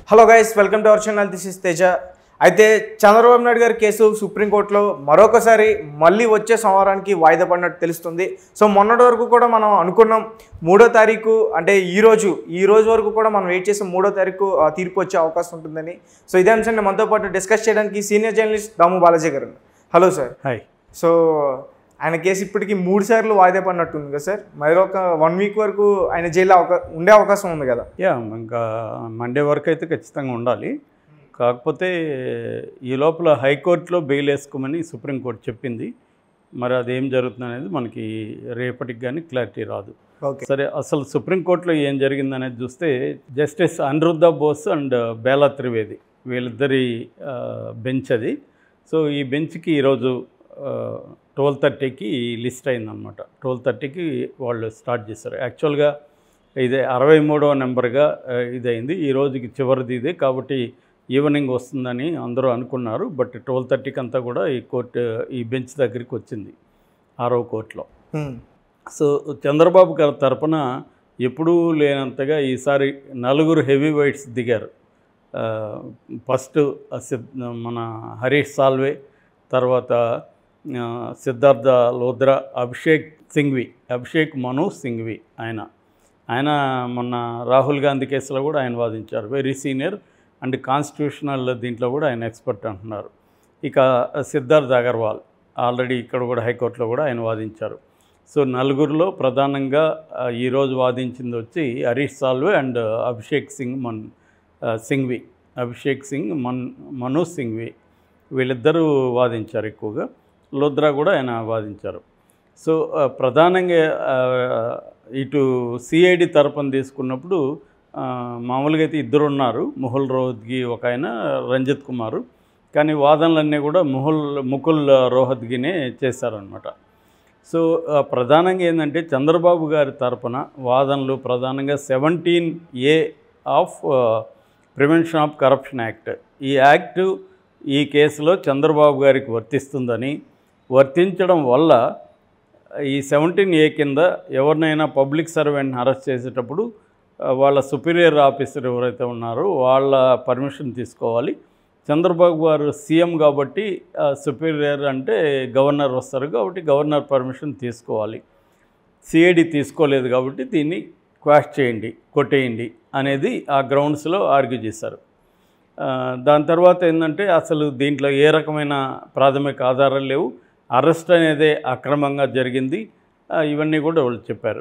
Hello guys welcome to our channel this is Teja అయితే చంద్రబాబు నాయుడు గారి case సుప్రీంకోర్టులో మరొకసారి మళ్ళీ వచ్చే సోమవారానికి వాయిదా పడినట్టు తెలుస్తుంది సో మొన్నటి వరకు కూడా మనం అనుకున్నాం మూడో తారీఖు అంటే ఈ రోజు ఈ రోజు వరకు కూడా మనం వెయిట్ చేసే మూడో తారీఖు ఆ, తీర్పు వచ్చే అవకాశం ఉంటుందని సో ఇదే అంశాన్ని మనతో పాటు డిస్కస్ చేయడానికి senior journalist Damu Balaji garu hello sir hi so ఆయన కేసు ఇప్పటికి మూడు సార్లు వాయిదా పడినట్టుంది కదా సార్ మరొక వన్ వీక్ వరకు ఆయన జైల్లో అవకా ఉండే అవకాశం ఉంది కదా యా ఇంకా మండే వరకు అయితే ఖచ్చితంగా ఉండాలి కాకపోతే ఈ లోపల హైకోర్టులో బెయిల్ వేసుకోమని సుప్రీంకోర్టు చెప్పింది మరి అదేం జరుగుతుంది అనేది మనకి రేపటికి కానీ క్లారిటీ రాదు ఓకే సరే అసలు సుప్రీంకోర్టులో ఏం జరిగిందనేది చూస్తే జస్టిస్ అనిరుద్ధ బోస్ అండ్ బేలా త్రివేది వీళ్ళిద్దరి బెంచ్ అది సో ఈ బెంచ్కి ఈరోజు ట్వెల్వ్ థర్టీకి లిస్ట్ అయిందనమాట ట్వెల్వ్ థర్టీకి వాళ్ళు స్టార్ట్ చేశారు యాక్చువల్గా ఇదే అరవై మూడవ నెంబర్గా ఆ, ఇదైంది ఈ రోజుకి చివరిది ఇదే కాబట్టి ఈవినింగ్ వస్తుందని అందరూ అనుకున్నారు బట్ ట్వెల్వ్ థర్టీకి అంతా కూడా ఈ కోర్టు ఈ బెంచ్ దగ్గరికి వచ్చింది ఆరో కోర్టులో హ్మ్. సో చంద్రబాబు గారి తరపున ఎప్పుడూ లేనంతగా ఈసారి నలుగురు హెవీ వెయిట్స్ దిగారు ఆ, ఫస్ట్ ఆ సిద్ మన హరీష్ సాల్వే తర్వాత ఆ, సిద్ధార్థ లోద్రా అభిషేక్ సింఘ్వి అభిషేక్ మను సింఘ్వి ఆయన ఆయన మొన్న రాహుల్ గాంధీ కేసులో కూడా ఆయన వాదించారు వెరీ సీనియర్ అండ్ కాన్స్టిట్యూషనల్ దీంట్లో కూడా ఆయన ఎక్స్పర్ట్ అంటున్నారు ఇక సిద్ధార్థ్ అగర్వాల్ ఆల్రెడీ ఇక్కడ కూడా హైకోర్టులో కూడా ఆయన వాదించారు సో నలుగురిలో ప్రధానంగా ఆ, ఈరోజు వాదించింది వచ్చి హరీష్ సాల్వే అండ్ అభిషేక్ సింగ్ మన్ ఆ, సింఘ్వి అభిషేక్ సింగ్ మన్ మను సింఘ్వి వీళ్ళిద్దరూ వాదించారు ఎక్కువగా లోద్రా కూడా ఆయన వాదించారు సో ఆ, ప్రధానంగా ఆ, ఇటు సిఐడి తరపున తీసుకున్నప్పుడు ఆ, మామూలుగా అయితే ఇద్దరు ఉన్నారు ముహుల్ రోహత్గి ఒక ఆయన రంజిత్ కుమారు కానీ వాదనలన్నీ కూడా ముహుల్ ముకుల్ రోహత్గినే చేశారనమాట సో ఆ, ప్రధానంగా ఏంటంటే చంద్రబాబు గారి తరపున వాదనలు ప్రధానంగా seventeen A of prevention of corruption act ఈ యాక్ట్ ఈ కేసులో చంద్రబాబు గారికి వర్తిస్తుందని వర్తించడం వల్ల ఈ సెవెంటీన్ ఏ కింద ఎవరినైనా పబ్లిక్ సర్వెంట్ని అరెస్ట్ చేసేటప్పుడు ఆ, వాళ్ళ సుపీరియర్ ఆఫీసర్ ఎవరైతే ఉన్నారో వాళ్ళ పర్మిషన్ తీసుకోవాలి చంద్రబాబు గారు సీఎం కాబట్టి సుపీరియర్ అంటే గవర్నర్ వస్తారు కాబట్టి గవర్నర్ పర్మిషన్ తీసుకోవాలి సిఐడి తీసుకోలేదు కాబట్టి దీన్ని క్వాష్ చేయండి కొట్టేయండి అనేది ఆ గ్రౌండ్స్లో ఆర్గ్యూ చేశారు ఆ, దాని తర్వాత ఏంటంటే అసలు దీంట్లో ఏ రకమైన ప్రాథమిక ఆధారాలు లేవు అరెస్ట్ అనేదే అక్రమంగా జరిగింది ఆ, ఇవన్నీ కూడా వాళ్ళు చెప్పారు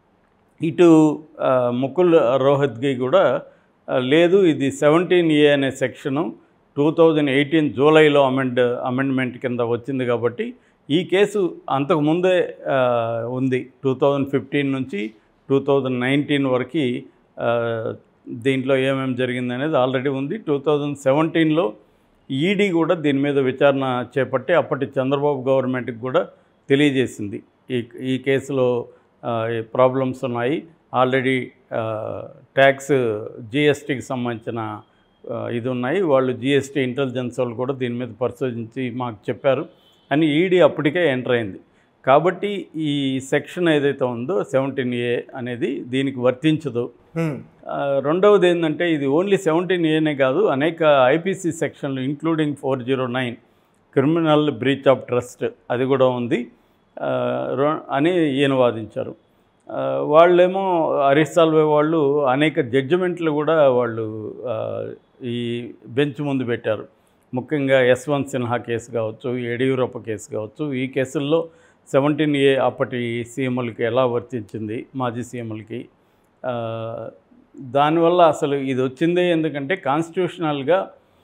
ఇటు ఆ, ముకుల్ రోహత్గి కూడా ఆ, లేదు ఇది సెవెంటీన్ ఏ అనే సెక్షను టూ థౌజండ్ ఎయిటీన్ జూలైలో అమెండ్ అమెండ్మెంట్ కింద వచ్చింది కాబట్టి ఈ కేసు అంతకుముందే ఆ, ఉంది టూ థౌజండ్ ఫిఫ్టీన్ నుంచి టూ థౌజండ్ నైన్టీన్ వరకు ఆ, దీంట్లో ఏమేమి జరిగింది అనేది ఆల్రెడీ ఉంది టూ థౌజండ్ సెవెంటీన్లో ఈడీ కూడా దీని మీద విచారణ చేపట్టి అప్పటి చంద్రబాబు గవర్నమెంట్కి కూడా తెలియజేసింది ఈ ఈ కేసులో ప్రాబ్లమ్స్ ఉన్నాయి ఆల్రెడీ ట్యాక్స్ జిఎస్టీకి సంబంధించిన ఆ, ఇది ఉన్నాయి వాళ్ళు జిఎస్టీ ఇంటెలిజెన్స్ వాళ్ళు కూడా దీని మీద పరిశోధించి మాకు చెప్పారు అని ఈడీ అప్పటికే ఎంటర్ అయింది కాబట్టి ఈ సెక్షన్ ఏదైతే ఉందో సెవెంటీన్ ఏ అనేది దీనికి వర్తించదు హ్మ్. ఆ, రెండవది ఏంటంటే ఇది ఓన్లీ సెవెంటీన్ ఏనే కాదు అనేక ఐపీసీ సెక్షన్లు including four zero nine criminal breach of trust అది కూడా ఉంది ఆ, రొ- అని ఈయన వాదించారు ఆ, వాళ్ళేమో హరీష్ సాల్వే వాళ్ళు అనేక జడ్జిమెంట్లు కూడా వాళ్ళు ఆ, ఈ బెంచ్ ముందు పెట్టారు ముఖ్యంగా యశ్వంత్ సిన్హా కేసు కావచ్చు యడియూరప్ప కేసు కావచ్చు ఈ కేసుల్లో సెవెంటీన్ ఏ అప్పటి సీఎంలకి ఎలా వర్తించింది మాజీ సీఎంలకి ఆ, దానివల్ల అసలు ఇది వచ్చిందే ఎందుకంటే కాన్స్టిట్యూషనల్గా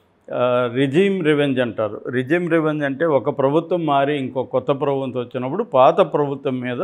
రిజీమ్ రివెంజ్ అంటారు రిజీమ్ రివెంజ్ అంటే ఒక ప్రభుత్వం మారి ఇంకో కొత్త ప్రభుత్వం వచ్చినప్పుడు పాత ప్రభుత్వం మీద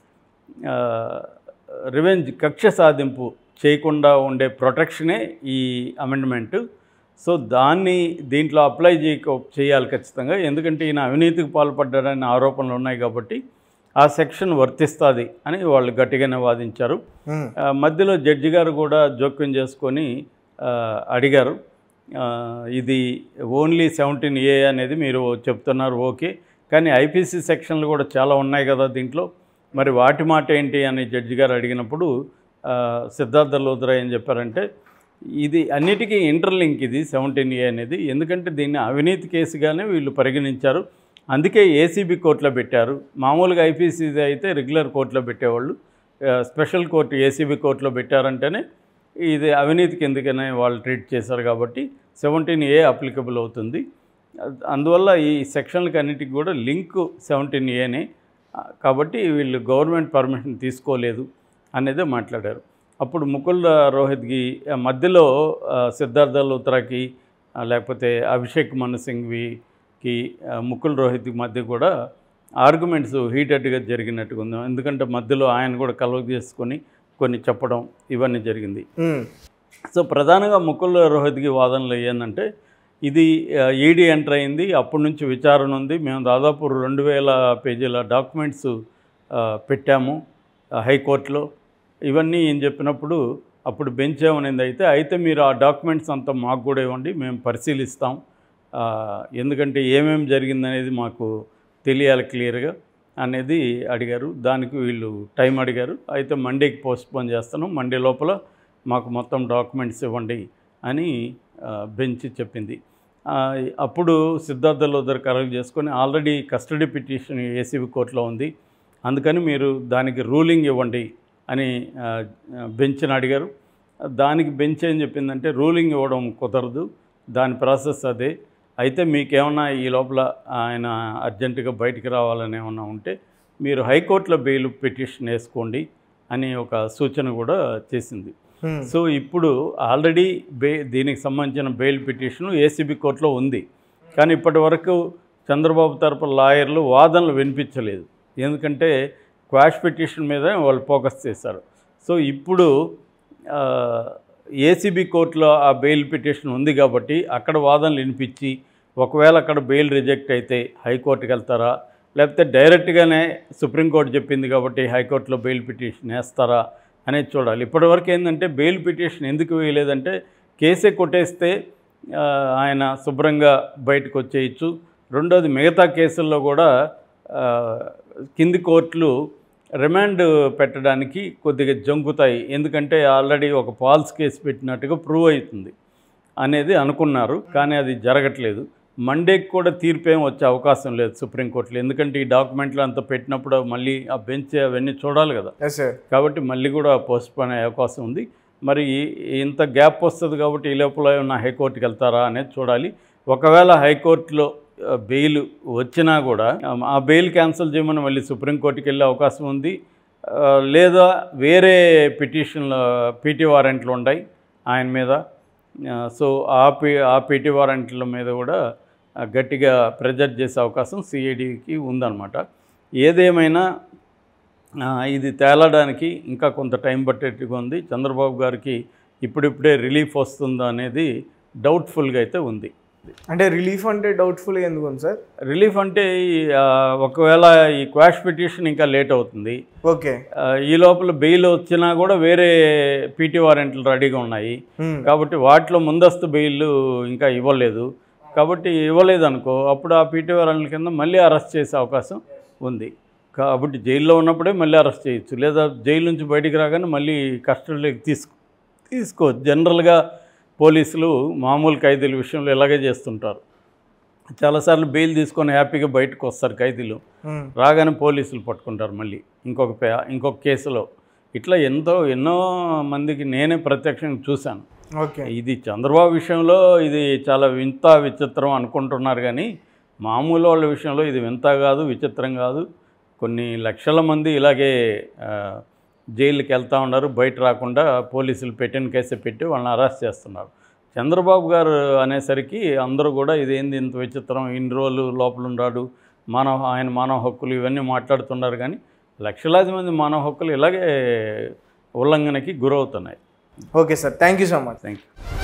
రివెంజ్ కక్ష సాధింపు చేయకుండా ఉండే ప్రొటెక్షనే ఈ అమెండ్మెంట్ సో దాన్ని దీంట్లో అప్లై చేయక చేయాలి ఖచ్చితంగా ఎందుకంటే ఈయన అవినీతికి పాల్పడ్డాడని ఆరోపణలు ఉన్నాయి కాబట్టి ఆ సెక్షన్ వర్తిస్తుంది అని వాళ్ళు గట్టిగానే వాదించారు హ్మ్. ఆ, మధ్యలో జడ్జి గారు కూడా జోక్యం చేసుకొని ఆ, అడిగారు ఆ, ఇది ఓన్లీ సెవెంటీన్ ఏ అనేది మీరు చెప్తున్నారు ఓకే కానీ ఐపీసీ సెక్షన్లు కూడా చాలా ఉన్నాయి కదా దీంట్లో మరి వాటి మాట ఏంటి అని జడ్జి గారు అడిగినప్పుడు ఆ, సిద్ధార్థ లోద్రా ఏం చెప్పారంటే ఇది అన్నిటికీ ఇంటర్లింక్ ఇది సెవెంటీన్ ఏ అనేది ఎందుకంటే దీన్ని అవినీతి కేసుగానే వీళ్ళు పరిగణించారు అందుకే ఏసీబీ కోర్టులో పెట్టారు మామూలుగా ఐపీసీ అయితే రెగ్యులర్ కోర్టులో పెట్టేవాళ్ళు ఆ, స్పెషల్ కోర్టు ఏసీబీ కోర్టులో పెట్టారంటేనే ఇది అవినీతి కిందకనే వాళ్ళు ట్రీట్ చేశారు కాబట్టి సెవెంటీన్ ఏ అప్లికబుల్ అవుతుంది అందువల్ల ఈ సెక్షన్లకి అన్నిటికి కూడా లింక్ సెవెంటీన్ ఏనే కాబట్టి వీళ్ళు గవర్నమెంట్ పర్మిషన్ తీసుకోలేదు అనేది మాట్లాడారు అప్పుడు ముకుల్ రోహిత్కి ఆ, మధ్యలో ఆ, సిద్ధార్థ లూత్రాకి ఆ, లేకపోతే అభిషేక్ మను సింఘ్వికి ఆ, ముకుల్ రోహిత్కి మధ్య కూడా ఆర్గ్యుమెంట్స్ హీటెడ్గా జరిగినట్టుగా ఉంది ఎందుకంటే మధ్యలో ఆయన కూడా కలవ చేసుకొని కొన్ని చెప్పడం ఇవన్నీ జరిగింది ఉమ్, సో ప్రధానంగా ముకుల్ రోహిత్కి వాదనలు ఏంటంటే ఇది ఈడీ ఎంటర్ అయింది అప్పటి నుంచి విచారణ ఉంది మేము దాదాపు రెండు వేల పేజీల డాక్యుమెంట్స్ ఆ, పెట్టాము ఆ, హైకోర్టులో ఇవన్నీ ఏం చెప్పినప్పుడు అప్పుడు బెంచ్ ఏమనింది అయితే అయితే మీరు ఆ డాక్యుమెంట్స్ అంతా మాకు కూడా ఇవ్వండి మేము పరిశీలిస్తాం ఆ, ఎందుకంటే ఏమేమి జరిగిందనేది మాకు తెలియాలి క్లియర్గా అనేది అడిగారు దానికి వీళ్ళు టైం అడిగారు అయితే మండేకి పోస్ట్పోన్ చేస్తాను మండే లోపల మాకు మొత్తం డాక్యుమెంట్స్ ఇవ్వండి అని ఆ, బెంచ్ చెప్పింది ఆ, అప్పుడు సిద్ధార్థ లోదర్ కరెక్ట్ చేసుకొని ఆల్రెడీ కస్టడీ పిటిషన్ ఏసీబీ కోర్టులో ఉంది అందుకని మీరు దానికి రూలింగ్ ఇవ్వండి అని ఆ, బెంచ్ని అడిగారు దానికి బెంచ్ ఏం చెప్పిందంటే రూలింగ్ ఇవ్వడం కుదరదు దాని ప్రాసెస్ అదే అయితే మీకేమన్నా ఈ లోపల ఆయన అర్జెంటుగా బయటికి రావాలని ఏమన్నా ఉంటే మీరు హైకోర్టులో బెయిల్ పిటిషన్ వేసుకోండి అని ఒక సూచన కూడా చేసింది ఉమ్, సో ఇప్పుడు ఆల్రెడీ బే దీనికి సంబంధించిన బెయిల్ పిటిషన్ ఏసీబీ కోర్టులో ఉంది కానీ ఇప్పటి వరకు చంద్రబాబు తరపు లాయర్లు వాదనలు వినిపించలేదు ఎందుకంటే క్వాష్ పిటిషన్ మీద వాళ్ళు ఫోకస్ చేశారు సో ఇప్పుడు ఏసీబీ కోర్టులో ఆ బెయిల్ పిటిషన్ ఉంది కాబట్టి అక్కడ వాదనలు వినిపించి ఒకవేళ అక్కడ బెయిల్ రిజెక్ట్ అయితే హైకోర్టుకి వెళ్తారా లేకపోతే డైరెక్ట్గానే సుప్రీంకోర్టు చెప్పింది కాబట్టి హైకోర్టులో బెయిల్ పిటిషన్ వేస్తారా అనేది చూడాలి ఇప్పటివరకు ఏంటంటే బెయిల్ పిటిషన్ ఎందుకు వేయలేదంటే కేసే కొట్టేస్తే ఆ, ఆయన శుభ్రంగా బయటకు వచ్చేయచ్చు రెండోది మిగతా కేసుల్లో కూడా ఆ, కింది కోర్టులు రిమాండ్ పెట్టడానికి కొద్దిగా జంకుతాయి ఎందుకంటే ఆల్రెడీ ఒక ఫాల్స్ కేసు పెట్టినట్టుగా ప్రూవ్ అవుతుంది అనేది అనుకున్నారు కానీ అది జరగట్లేదు మండేకి కూడా తీర్పు ఏం వచ్చే అవకాశం లేదు సుప్రీంకోర్టులో ఎందుకంటే ఈ డాక్యుమెంట్లు అంతా పెట్టినప్పుడు మళ్ళీ ఆ బెంచ్ అవన్నీ చూడాలి కదా ఎస్ సార్ కాబట్టి మళ్ళీ కూడా పోస్ట్పోన్ అయ్యే అవకాశం ఉంది మరి ఈ- ఇంత గ్యాప్ వస్తుంది కాబట్టి ఈ లోపల ఏమన్నా హైకోర్టుకి వెళ్తారా అనేది చూడాలి ఒకవేళ హైకోర్టులో ఆ, బెయిల్ వచ్చినా కూడా ఆ, ఆ బెయిల్ క్యాన్సిల్ చేయమని మళ్ళీ సుప్రీంకోర్టుకి వెళ్ళే అవకాశం ఉంది ఆ, లేదా వేరే పిటిషన్లు పీటీ వారెంట్లు ఉన్నాయి ఆయన మీద ఆ, సో ఆ పీ ఆ పీటీ వారెంట్ల మీద కూడా ఆ, గట్టిగా ప్రెజర్ చేసే అవకాశం సిఐడికి ఉందన్నమాట ఏదేమైనా ఆ, ఇది తేలడానికి ఇంకా కొంత టైం పట్టేట్టుగా ఉంది చంద్రబాబు గారికి ఇప్పుడిప్పుడే రిలీఫ్ వస్తుందా అనేది డౌట్ఫుల్గా అయితే ఉంది అంటే రిలీఫ్ అంటే డౌట్ఫుల్ ఎందుకు ఉంది సార్ రిలీఫ్ అంటే ఈ, ఆ, ఒకవేళ ఈ క్వాష్ పిటిషన్ ఇంకా లేట్ అవుతుంది ఓకే ఆ, ఈ లోపల బెయిల్ వచ్చినా కూడా వేరే పీటీ వారెంట్లు రెడీగా ఉన్నాయి ఉమ్, కాబట్టి వాటిలో ముందస్తు బెయిల్ ఇంకా ఇవ్వలేదు కాబట్టి ఇవ్వలేదు అనుకో అప్పుడు ఆ పీటీ వారెంట్ల కింద మళ్ళీ అరెస్ట్ చేసే అవకాశం ఉంది కాబట్టి జైల్లో ఉన్నప్పుడే మళ్ళీ అరెస్ట్ చేయొచ్చు లేదా జైలు నుంచి బయటికి రాగానే మళ్ళీ కస్టడీలోకి తీసుకో తీసుకో జనరల్గా పోలీసులు మామూలు ఖైదీల విషయంలో ఇలాగే చేస్తుంటారు చాలాసార్లు బెయిల్ తీసుకొని హ్యాపీగా బయటకు వస్తారు ఖైదీలు ఉమ్, రాగానే పోలీసులు పట్టుకుంటారు మళ్ళీ ఇంకొక పే ఇంకొక కేసులో ఇట్లా ఎంతో ఎన్నో మందికి నేనే ప్రత్యక్షంగా చూశాను ఓకే ఇది చంద్రబాబు విషయంలో ఇది చాలా వింత విచిత్రం అనుకుంటున్నారు కానీ మామూలు వాళ్ళ విషయంలో ఇది వింత కాదు విచిత్రం కాదు కొన్ని లక్షల మంది ఇలాగే ఆ, జైలుకి వెళ్తూ ఉన్నారు బయట రాకుండా పోలీసులు పెట్టిన కేసే పెట్టి వాళ్ళని అరెస్ట్ చేస్తున్నారు చంద్రబాబు గారు అనేసరికి అందరూ కూడా ఇదేంది ఇంత విచిత్రం ఇన్ని రోజులు లోపల ఉన్నాడు మానవ ఆయన మానవ హక్కులు ఇవన్నీ మాట్లాడుతున్నారు కానీ లక్షలాది మంది మానవ హక్కులు ఇలాగే ఉల్లంఘనకి గురవుతున్నాయి okay sir thank you so much thank you